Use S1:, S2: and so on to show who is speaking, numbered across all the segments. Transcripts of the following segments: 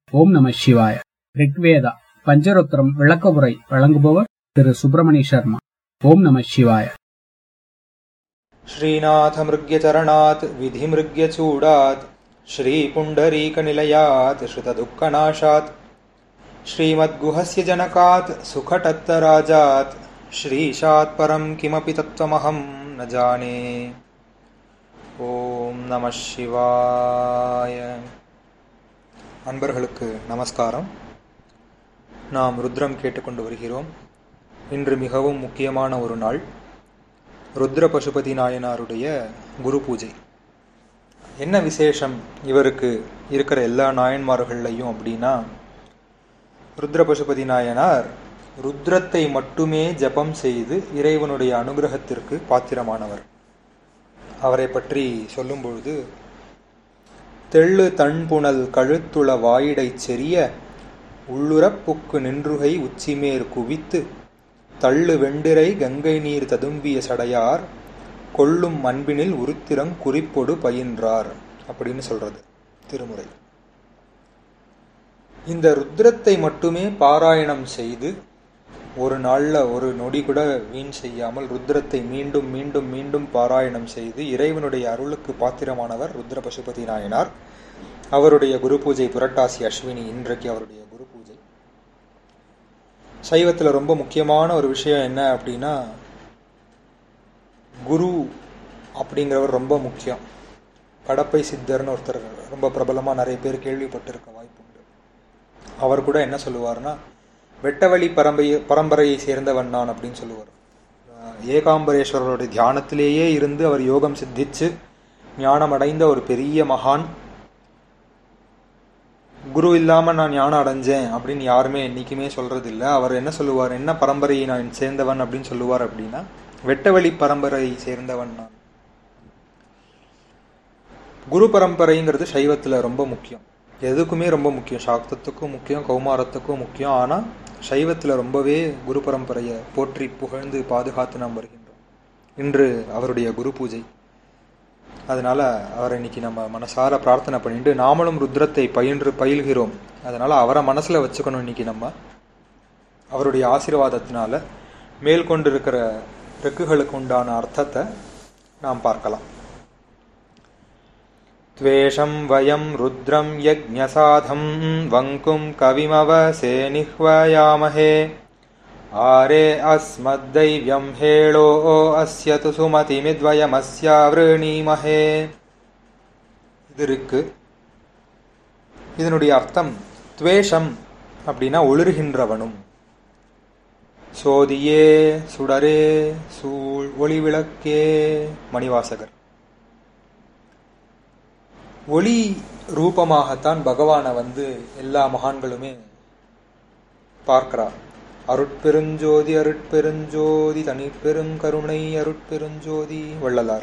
S1: ஓம் நம சிவாய ரிக்வேதா பஞ்சரோத்திரம் விளக்கவுரை வழங்குபவர் திரு சுப்பிரமணிய சர்மா ஓம் நம சிவாய
S2: श्रीनाथमृग्यचरणात् विधिमृग्यचूडात् श्रीपुण्डरीकनिलयात् श्रुतदुःखनाशात् श्रीमद्गुहस्य जनकात् सुखटत्तराजात् श्रीशात् परं किमपि तत्त्वमहं न जाने ஓம் நம சிவாய அன்பர்களுக்கு நமஸ்காரம் நாம் ருத்ரம் கேட்டுக்கொண்டு வருகிறோம் இன்று மிகவும் முக்கியமான ஒரு நாள் ருத்ர பசுபதி நாயனாருடைய குரு பூஜை என்ன விசேஷம் இவருக்கு இருக்கிற எல்லா நாயன்மார்கள்லையும் அப்படின்னா ருத்ர பசுபதி நாயனார் ருத்ரத்தை மட்டுமே ஜபம் செய்து இறைவனுடைய அனுகிரகத்திற்கு பாத்திரமானவர் அவரை பற்றி சொல்லும் பொழுது தெள்ளு தண்புணல் கழுத்துள வாயிடைச் செறிய உள்ளுறப் புக்கு நின்றுகை உச்சிமேற் குவித்து தள்ளு வெண்டிரை கங்கை நீர் ததும்பிய சடையார் கொள்ளும் அன்பினில் உருத்திரங் குறிப்பொடு பயின்றார் அப்படின்னு சொல்றது திருமுறை இந்த ருத்ரத்தை மட்டுமே பாராயணம் செய்து ஒரு நாள்ல ஒரு நொடி கூட வீண் செய்யாமல் ருத்ரத்தை மீண்டும் மீண்டும் மீண்டும் பாராயணம் செய்து இறைவனுடைய அருளுக்கு பாத்திரமானவர் ருத்ர பசுபதி நாயனார் அவருடைய குரு பூஜை புரட்டாசி அஸ்வினி இன்றைக்கு அவருடைய குரு பூஜை சைவத்தில் ரொம்ப முக்கியமான ஒரு விஷயம் என்ன அப்படின்னா குரு அப்படிங்கிறவர் ரொம்ப முக்கியம் கடப்பை சித்தர்னு ஒருத்தர் ரொம்ப பிரபலமாக நிறைய பேர் கேள்விப்பட்டிருக்க வாய்ப்பு உண்டு அவர் கூட என்ன சொல்லுவார்னா வெட்டவழி பரம்பரை பரம்பரையை சேர்ந்தவன் நான் அப்படின்னு சொல்லுவார் ஏகாம்பரேஸ்வரருடைய தியானத்திலேயே இருந்து அவர் யோகம் சித்திச்சு ஞானம் அடைந்த ஒரு பெரிய மகான் குரு இல்லாம நான் ஞானம் அடைஞ்சேன் அப்படின்னு யாருமே என்னைக்குமே சொல்றது இல்லை அவர் என்ன சொல்லுவார் என்ன பரம்பரையை நான் சேர்ந்தவன் அப்படின்னு சொல்லுவார் அப்படின்னா வெட்டவழி பரம்பரையை சேர்ந்தவன் நான் குரு பரம்பரைங்கிறது சைவத்துல ரொம்ப முக்கியம் எதுக்குமே ரொம்ப முக்கியம் சாக்தத்துக்கும் முக்கியம் கௌமாரத்துக்கும் முக்கியம் ஆனால் சைவத்தில் ரொம்பவே குரு பரம்பரையை போற்றி புகழ்ந்து பாதுகாத்து நாம் வருகின்றோம் இன்று அவருடைய குரு பூஜை அதனால அவரை இன்னைக்கு நம்ம மனசார பிரார்த்தனை பண்ணிட்டு நாமளும் ருத்ரத்தை பயின்று பயில்கிறோம் அதனால அவரை மனசுல வச்சுக்கணும் இன்னைக்கு நம்ம அவருடைய ஆசீர்வாதத்தினால மேல் கொண்டிருக்கிற ரெக்குகளுக்கு உண்டான அர்த்தத்தை நாம் பார்க்கலாம் त्वेषं वयं रुद्रं यज्ञसाधं वङ्कुं कविमवसे निह्वयामहे आरे अस्मद्दैव्यं हेळो अस्य तु சுமதிமித்வயமஸ்யாவிருணீமஹே இது இருக்கு இதனுடைய அர்த்தம் துவேஷம் அப்படின்னா ஒளிர்கின்றவனும் சோதியே சுடரே சூழ் ஒளிவிளக்கே மணிவாசகர் ஒளி ரூபமாகத்தான் பகவானை வந்து எல்லா மகான்களுமே பார்க்கிறார் அருட்பெருஞ்சோதி அருட்பெருஞ்சோதி தனி பெருங்கருணை அருட்பெருஞ்சோதி வள்ளலார்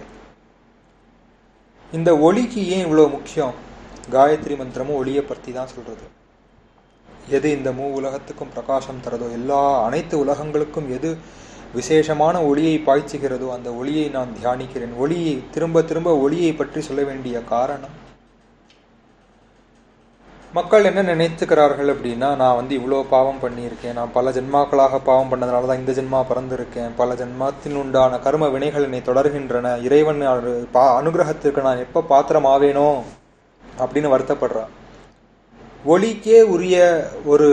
S2: இந்த ஒளிக்கு ஏன் இவ்வளவு முக்கியம் காயத்ரி மந்திரமும் ஒளியை பற்றி தான் சொல்றது எது இந்த மூ உலகத்துக்கும் பிரகாசம் தரதோ எல்லா அனைத்து உலகங்களுக்கும் எது விசேஷமான ஒளியை பாய்ச்சுகிறதோ அந்த ஒளியை நான் தியானிக்கிறேன் ஒளியை திரும்ப திரும்ப ஒளியை பற்றி சொல்ல வேண்டிய காரணம் மக்கள் என்ன நினைத்துக்கிறார்கள் அப்படின்னா நான் வந்து இவ்வளோ பாவம் பண்ணியிருக்கேன் நான் பல ஜென்மாக்களாக பாவம் பண்ணதுனால தான் இந்த ஜென்மா பிறந்திருக்கேன் பல ஜென்மத்தின் உண்டான கர்ம வினைகள் என்னை தொடர்கின்றன இறைவன் பா அனுகிரகத்திற்கு நான் எப்போ பாத்திரம் ஆவேனோ அப்படின்னு வருத்தப்படுறான் ஒளிக்கே உரிய ஒரு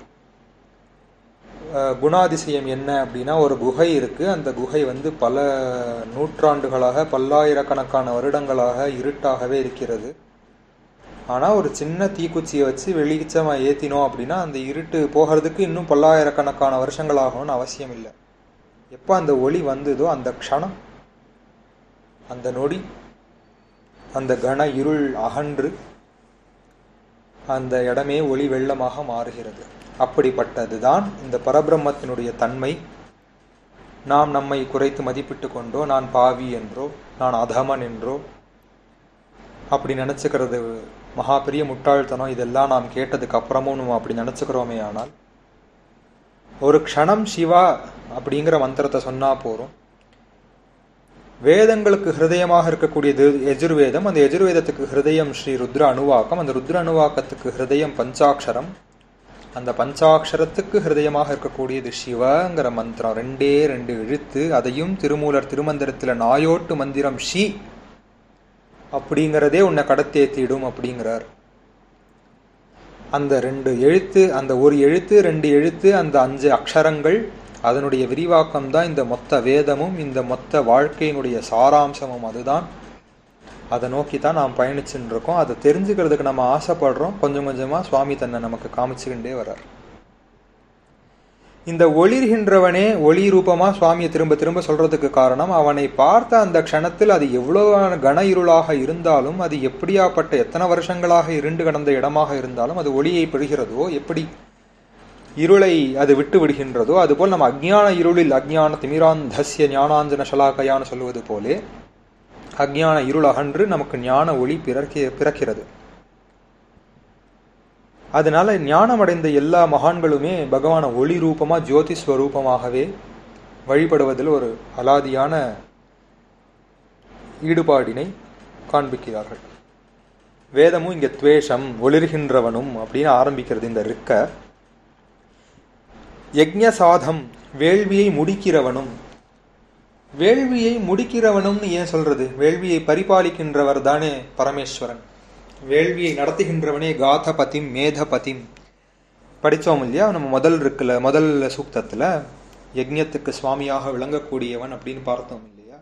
S2: குணாதிசயம் என்ன அப்படின்னா ஒரு குகை இருக்கு அந்த குகை வந்து பல நூற்றாண்டுகளாக பல்லாயிரக்கணக்கான வருடங்களாக இருட்டாகவே இருக்கிறது ஆனால் ஒரு சின்ன தீக்குச்சியை வச்சு வெளிச்சமாக ஏற்றினோம் அப்படின்னா அந்த இருட்டு போகிறதுக்கு இன்னும் பல்லாயிரக்கணக்கான வருஷங்கள் ஆகணும்னு அவசியம் இல்லை எப்போ அந்த ஒளி வந்ததோ அந்த க்ஷணம் அந்த நொடி அந்த கன இருள் அகன்று அந்த இடமே ஒளி வெள்ளமாக மாறுகிறது அப்படிப்பட்டதுதான் இந்த பரபிரம்மத்தினுடைய தன்மை நாம் நம்மை குறைத்து மதிப்பிட்டு கொண்டோ நான் பாவி என்றோ நான் அதமன் என்றோ அப்படி நினச்சிக்கிறது மகா பெரிய முட்டாள்தனம் இதெல்லாம் நாம் கேட்டதுக்கு அப்புறமும் நம்ம அப்படி நினச்சிக்கிறோமே ஆனால் ஒரு க்ஷணம் சிவா அப்படிங்கிற மந்திரத்தை சொன்னா போறோம் வேதங்களுக்கு ஹிருதயமாக இருக்கக்கூடியது எஜுர்வேதம் அந்த எஜுர்வேதத்துக்கு ஹிருதயம் ஸ்ரீ ருத்ர அணுவாக்கம் அந்த ருத்ர அணுவாக்கத்துக்கு ஹிருதயம் பஞ்சாட்சரம் அந்த பஞ்சாட்சரத்துக்கு ஹிருதயமாக இருக்கக்கூடியது சிவங்கிற மந்திரம் ரெண்டே ரெண்டு எழுத்து அதையும் திருமூலர் திருமந்திரத்துல நாயோட்டு மந்திரம் ஷி அப்படிங்கிறதே உன்னை கடத்தேத்திடும் அப்படிங்கிறார் அந்த ரெண்டு எழுத்து அந்த ஒரு எழுத்து ரெண்டு எழுத்து அந்த அஞ்சு அக்ஷரங்கள் அதனுடைய விரிவாக்கம் தான் இந்த மொத்த வேதமும் இந்த மொத்த வாழ்க்கையினுடைய சாராம்சமும் அதுதான் அதை நோக்கி தான் நாம் பயணிச்சுட்டு இருக்கோம் அதை தெரிஞ்சுக்கிறதுக்கு நம்ம ஆசைப்படுறோம் கொஞ்சம் கொஞ்சமா சுவாமி தன்னை நமக்கு காமிச்சுக்கிட்டே வர்றார் இந்த ஒளிர்கின்றவனே ஒளி ரூபமா சுவாமியை திரும்ப திரும்ப சொல்றதுக்கு காரணம் அவனை பார்த்த அந்த க்ஷணத்தில் அது எவ்வளவு கன இருளாக இருந்தாலும் அது எப்படியாப்பட்ட எத்தனை வருஷங்களாக இருண்டு கடந்த இடமாக இருந்தாலும் அது ஒளியை பெறுகிறதோ எப்படி இருளை அது விட்டு விடுகின்றதோ அதுபோல் நம்ம அஜ்ஞான இருளில் அஜ்ஞான திமிராந்தஸ்ய ஞானாஞ்சன சலாக்கையான்னு சொல்லுவது போலே அஜ்ஞான இருள் அகன்று நமக்கு ஞான ஒளி பிறக்க பிறக்கிறது அதனால ஞானமடைந்த எல்லா மகான்களுமே பகவான ஒளி ரூபமா ஜோதி ஸ்வரூபமாகவே வழிபடுவதில் ஒரு அலாதியான ஈடுபாடினை காண்பிக்கிறார்கள் வேதமும் இங்க துவேஷம் ஒளிர்கின்றவனும் அப்படின்னு ஆரம்பிக்கிறது இந்த ரிக்க யக்ஞ சாதம் வேள்வியை முடிக்கிறவனும் வேள்வியை முடிக்கிறவனும்னு ஏன் சொல்றது வேள்வியை பரிபாலிக்கின்றவர் தானே பரமேஸ்வரன் வேள்வியை நடத்துகின்றவனே காதபதிம் மேதபதிம் படித்தோம் இல்லையா நம்ம முதல் இருக்குல்ல முதல் சூக்தத்துல யஜ்ஞத்துக்கு சுவாமியாக விளங்கக்கூடியவன் அப்படின்னு பார்த்தோம் இல்லையா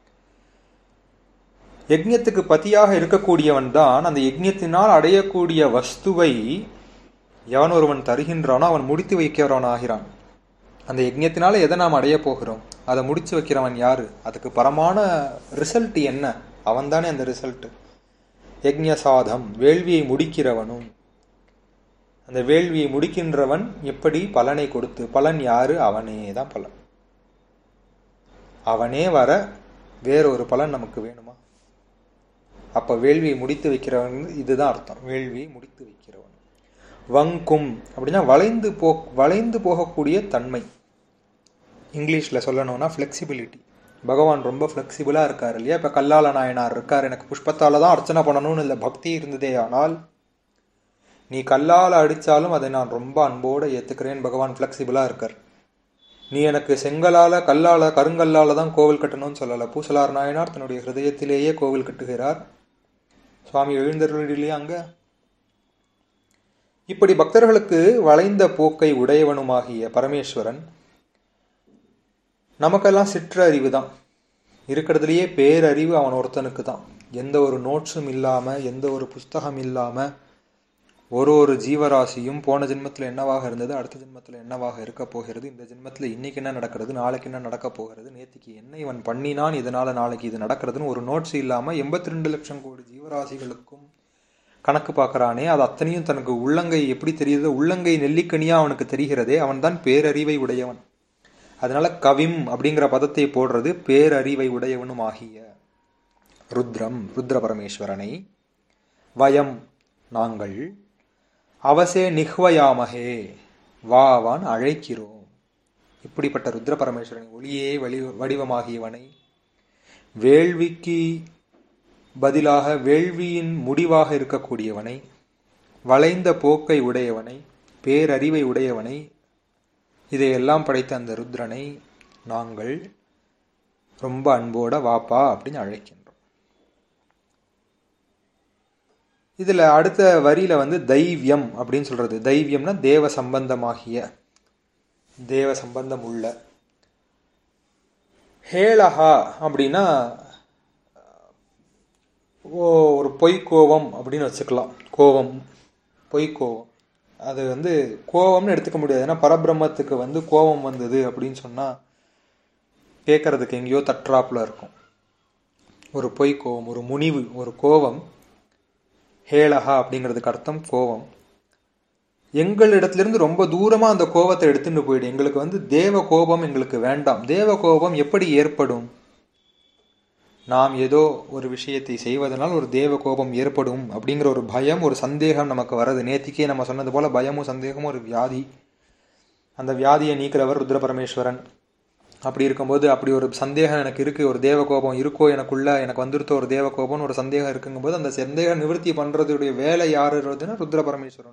S2: யஜ்ஞத்துக்கு பதியாக இருக்கக்கூடியவன் தான் அந்த யஜ்ஞத்தினால் அடையக்கூடிய வஸ்துவை எவன் ஒருவன் தருகின்றானோ அவன் முடித்து வைக்கிறவன் ஆகிறான் அந்த யஜ்ஞத்தினால எதை நாம் அடைய போகிறோம் அதை முடிச்சு வைக்கிறவன் யாரு அதுக்கு பரமான ரிசல்ட் என்ன அவன் தானே அந்த ரிசல்ட் யஜ்ஞசாதம் வேள்வியை முடிக்கிறவனும் அந்த வேள்வியை முடிக்கின்றவன் எப்படி பலனை கொடுத்து பலன் யாரு அவனே தான் பலன் அவனே வர வேறொரு பலன் நமக்கு வேணுமா அப்ப வேள்வியை முடித்து வைக்கிறவன் இதுதான் அர்த்தம் வேள்வியை முடித்து வைக்கிறவன் வங்கும் அப்படின்னா வளைந்து போ வளைந்து போகக்கூடிய தன்மை இங்கிலீஷில் சொல்லணும்னா ஃப்ளெக்சிபிலிட்டி பகவான் ரொம்ப ஃப்ளெக்சிபிளாக இருக்கார் இல்லையா இப்போ கல்லால நாயனார் இருக்கார் எனக்கு புஷ்பத்தால் தான் அர்ச்சனை பண்ணணும்னு இல்லை பக்தி இருந்ததே ஆனால் நீ கல்லால் அடித்தாலும் அதை நான் ரொம்ப அன்போடு ஏற்றுக்கிறேன் பகவான் ஃப்ளெக்சிபிளாக இருக்கார் நீ எனக்கு செங்கலால் கல்லால் கருங்கல்லால் தான் கோவில் கட்டணும்னு சொல்லலை பூசலார் நாயனார் தன்னுடைய ஹிருதயத்திலேயே கோவில் கட்டுகிறார் சுவாமி எழுந்தருளிலேயே அங்கே இப்படி பக்தர்களுக்கு வளைந்த போக்கை உடையவனுமாகிய பரமேஸ்வரன் நமக்கெல்லாம் சிற்றறிவு தான் இருக்கிறதுலையே பேரறிவு அவன் ஒருத்தனுக்கு தான் எந்த ஒரு நோட்ஸும் இல்லாமல் எந்த ஒரு புஸ்தகம் இல்லாமல் ஒரு ஒரு ஜீவராசியும் போன ஜென்மத்தில் என்னவாக இருந்தது அடுத்த ஜென்மத்தில் என்னவாக இருக்க போகிறது இந்த ஜென்மத்தில் இன்னைக்கு என்ன நடக்கிறது நாளைக்கு என்ன நடக்க போகிறது நேற்றுக்கு என்ன இவன் பண்ணினான் இதனால் நாளைக்கு இது நடக்கிறதுன்னு ஒரு நோட்ஸ் இல்லாமல் எண்பத்தி ரெண்டு லட்சம் கோடி ஜீவராசிகளுக்கும் கணக்கு பார்க்கறானே அது அத்தனையும் தனக்கு உள்ளங்கை எப்படி தெரியுது உள்ளங்கை நெல்லிக்கனியா அவனுக்கு தெரிகிறதே அவன்தான் பேரறிவை உடையவன் அதனால கவிம் அப்படிங்கிற பதத்தை போடுறது பேரறிவை உடையவனும் ஆகிய ருத்ரம் ருத்ர பரமேஸ்வரனை வயம் நாங்கள் அவசே நிஹ்வயாமகே வாவான் அழைக்கிறோம் இப்படிப்பட்ட ருத்ர பரமேஸ்வரனை ஒளியே வழி வடிவமாகியவனை வேள்விக்கு பதிலாக வேள்வியின் முடிவாக இருக்கக்கூடியவனை வளைந்த போக்கை உடையவனை பேரறிவை உடையவனை இதையெல்லாம் படைத்த அந்த ருத்ரனை நாங்கள் ரொம்ப அன்போட வாப்பா அப்படின்னு அழைக்கின்றோம் இதுல அடுத்த வரியில வந்து தைவியம் அப்படின்னு சொல்றது தைவியம்னா தேவ சம்பந்தமாகிய தேவ சம்பந்தம் உள்ள ஹேளஹா அப்படின்னா ஓ ஒரு பொய் கோவம் அப்படின்னு வச்சுக்கலாம் கோவம் பொய் கோவம் அது வந்து கோவம்னு எடுத்துக்க முடியாது ஏன்னா பரபிரம்மத்துக்கு வந்து கோவம் வந்தது அப்படின்னு சொன்னால் கேட்கறதுக்கு எங்கேயோ தற்றாப்புல இருக்கும் ஒரு பொய் கோவம் ஒரு முனிவு ஒரு கோவம் ஹேளஹா அப்படிங்கிறதுக்கு அர்த்தம் கோவம் எங்களிடத்திலிருந்து ரொம்ப தூரமாக அந்த கோபத்தை எடுத்துட்டு போயிடு எங்களுக்கு வந்து தேவ கோபம் எங்களுக்கு வேண்டாம் தேவ கோபம் எப்படி ஏற்படும் நாம் ஏதோ ஒரு விஷயத்தை செய்வதனால் ஒரு தேவ கோபம் ஏற்படும் அப்படிங்கிற ஒரு பயம் ஒரு சந்தேகம் நமக்கு வரது நேத்திக்கே நம்ம சொன்னது போல பயமும் சந்தேகமும் ஒரு வியாதி அந்த வியாதியை நீக்கிறவர் ருத்ர பரமேஸ்வரன் அப்படி இருக்கும்போது அப்படி ஒரு சந்தேகம் எனக்கு இருக்கு ஒரு தேவ கோபம் இருக்கோ எனக்குள்ள எனக்கு வந்துருத்த ஒரு தேவ கோபம்னு ஒரு சந்தேகம் இருக்குங்கும்போது அந்த சந்தேக நிவர்த்தி பண்றதுடைய வேலை யாருன்றதுன்னா ருத்ர பரமேஸ்வரன்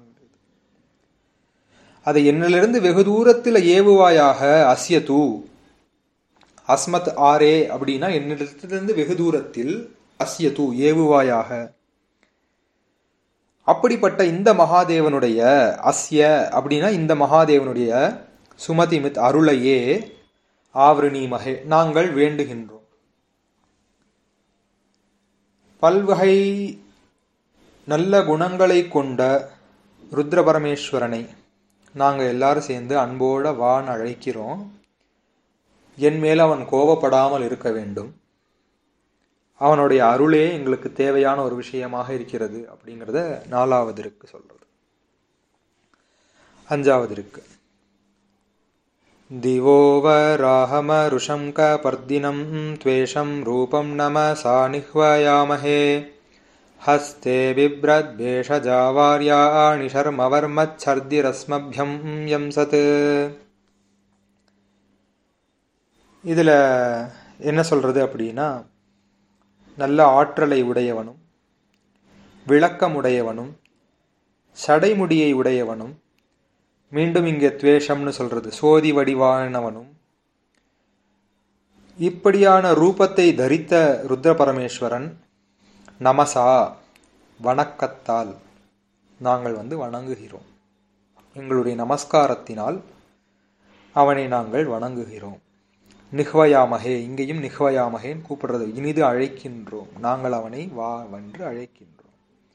S2: அதை என்னிலிருந்து வெகு தூரத்தில் ஏவுவாயாக அஸ்ய தூ அஸ்மத் ஆரே அப்படின்னா என்னிடத்திலிருந்து வெகு தூரத்தில் அஸ்ய தூ ஏவுவாயாக அப்படிப்பட்ட இந்த மகாதேவனுடைய அஸ்ய அப்படின்னா இந்த மகாதேவனுடைய சுமதிமித் அருளையே ஆவரணி மகே நாங்கள் வேண்டுகின்றோம் பல்வகை நல்ல குணங்களை கொண்ட ருத்ர பரமேஸ்வரனை நாங்கள் எல்லாரும் சேர்ந்து அன்போட வான் அழைக்கிறோம் என் மேல் அவன் கோபப்படாமல் இருக்க வேண்டும் அவனுடைய அருளே எங்களுக்கு தேவையான ஒரு விஷயமாக இருக்கிறது அப்படிங்கிறத நாலாவது இருக்கு சொல்றது அஞ்சாவது இருக்கு दिवोवराहमरुषं कपर्दिनं त्वेषं रूपं नमसा निह्वयामहे हस्ते बिभ्रद्भेषजावार्याणि शर्मवर्मच्छर्दिरस्मभ्यं यंसत् இதில் என்ன சொல்றது அப்படின்னா நல்ல ஆற்றலை உடையவனும் விளக்கமுடையவனும் சடைமுடியை உடையவனும் மீண்டும் இங்கே துவேஷம்னு சொல்றது சோதி வடிவானவனும் இப்படியான ரூபத்தை தரித்த ருத்ர பரமேஸ்வரன் நமசா வணக்கத்தால் நாங்கள் வந்து வணங்குகிறோம் எங்களுடைய நமஸ்காரத்தினால் அவனை நாங்கள் வணங்குகிறோம் நிஹ்வயாமகே இங்கேயும் நிஹ்வயாமகேன்னு கூப்பிடுறது இனிது அழைக்கின்றோம் நாங்கள் அவனை வா வென்று அழைக்கின்றோம்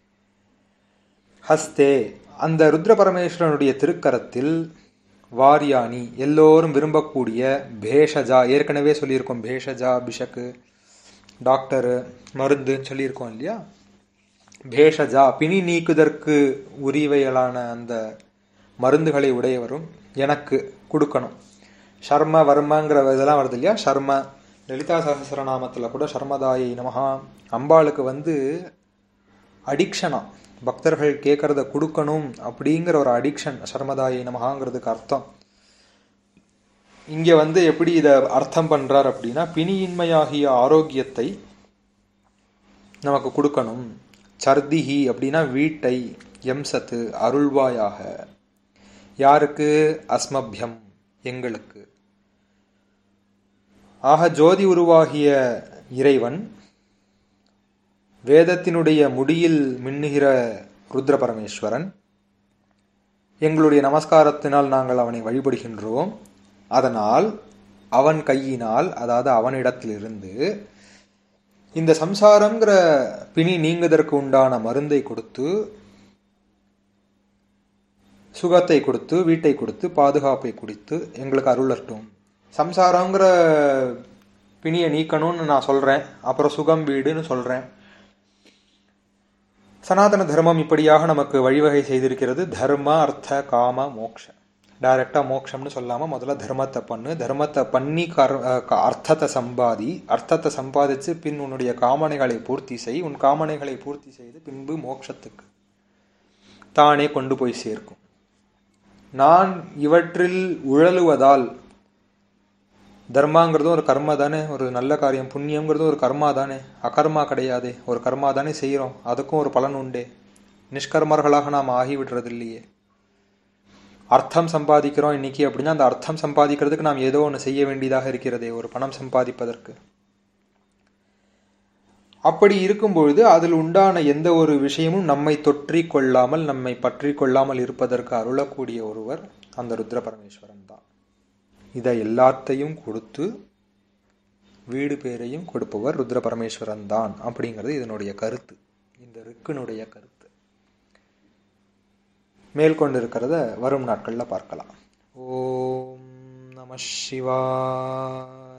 S2: ஹஸ்தே அந்த ருத்ர பரமேஸ்வரனுடைய திருக்கரத்தில் வாரியாணி எல்லோரும் விரும்பக்கூடிய பேஷஜா ஏற்கனவே சொல்லியிருக்கோம் பேஷஜா பிஷக்கு டாக்டரு மருந்துன்னு சொல்லியிருக்கோம் இல்லையா பேஷஜா பிணி நீக்குதற்கு உரிவைகளான அந்த மருந்துகளை உடையவரும் எனக்கு கொடுக்கணும் ஷர்ம வர்மங்கிற இதெல்லாம் வருது இல்லையா ஷர்ம லலிதா சகசரநாமத்தில் கூட ஷர்மதாயை நமஹா அம்பாளுக்கு வந்து அடிக்ஷனா பக்தர்கள் கேட்கறத கொடுக்கணும் அப்படிங்கிற ஒரு அடிக்ஷன் சர்மதாயை நமகாங்கிறதுக்கு அர்த்தம் இங்க வந்து எப்படி இத அர்த்தம் பண்றார் அப்படின்னா பிணியின்மையாகிய ஆரோக்கியத்தை நமக்கு கொடுக்கணும் சர்திஹி அப்படின்னா வீட்டை எம்சத்து அருள்வாயாக யாருக்கு அஸ்மபியம் எங்களுக்கு ஆக ஜோதி உருவாகிய இறைவன் வேதத்தினுடைய முடியில் மின்னுகிற ருத்ர பரமேஸ்வரன் எங்களுடைய நமஸ்காரத்தினால் நாங்கள் அவனை வழிபடுகின்றோம் அதனால் அவன் கையினால் அதாவது அவனிடத்திலிருந்து இந்த சம்சாரங்கிற பிணி நீங்குவதற்கு உண்டான மருந்தை கொடுத்து சுகத்தை கொடுத்து வீட்டை கொடுத்து பாதுகாப்பை கொடுத்து எங்களுக்கு அருளட்டும் சம்சாரங்கிற பிணியை நீக்கணும்னு நான் சொல்றேன் அப்புறம் சுகம் வீடுன்னு சொல்றேன் சனாதன தர்மம் இப்படியாக நமக்கு வழிவகை செய்திருக்கிறது தர்ம அர்த்த காம மோக்ஷ டைரக்டா மோக்ஷம்னு சொல்லாம முதல்ல தர்மத்தை பண்ணு தர்மத்தை பண்ணி கர் அர்த்தத்தை சம்பாதி அர்த்தத்தை சம்பாதிச்சு பின் உன்னுடைய காமனைகளை பூர்த்தி செய் உன் காமனைகளை பூர்த்தி செய்து பின்பு மோட்சத்துக்கு தானே கொண்டு போய் சேர்க்கும் நான் இவற்றில் உழலுவதால் தர்மாங்கிறதும் ஒரு கர்மா தானே ஒரு நல்ல காரியம் புண்ணியங்கிறதும் ஒரு கர்மா தானே அகர்மா கிடையாதே ஒரு கர்மா தானே செய்கிறோம் அதுக்கும் ஒரு பலன் உண்டே நிஷ்கர்மர்களாக நாம் ஆகிவிடுறது இல்லையே அர்த்தம் சம்பாதிக்கிறோம் இன்னைக்கு அப்படின்னா அந்த அர்த்தம் சம்பாதிக்கிறதுக்கு நாம் ஏதோ ஒன்று செய்ய வேண்டியதாக இருக்கிறதே ஒரு பணம் சம்பாதிப்பதற்கு அப்படி இருக்கும்பொழுது அதில் உண்டான எந்த ஒரு விஷயமும் நம்மை தொற்றி கொள்ளாமல் நம்மை பற்றி கொள்ளாமல் இருப்பதற்கு அருளக்கூடிய ஒருவர் அந்த ருத்ர பரமேஸ்வரன் தான் இதை எல்லாத்தையும் கொடுத்து வீடு பேரையும் கொடுப்பவர் ருத்ர பரமேஸ்வரன் தான் அப்படிங்கிறது இதனுடைய கருத்து இந்த ரிக்கினுடைய கருத்து மேற்கொண்டு இருக்கிறத வரும் நாட்களில் பார்க்கலாம் ஓம் நம சிவா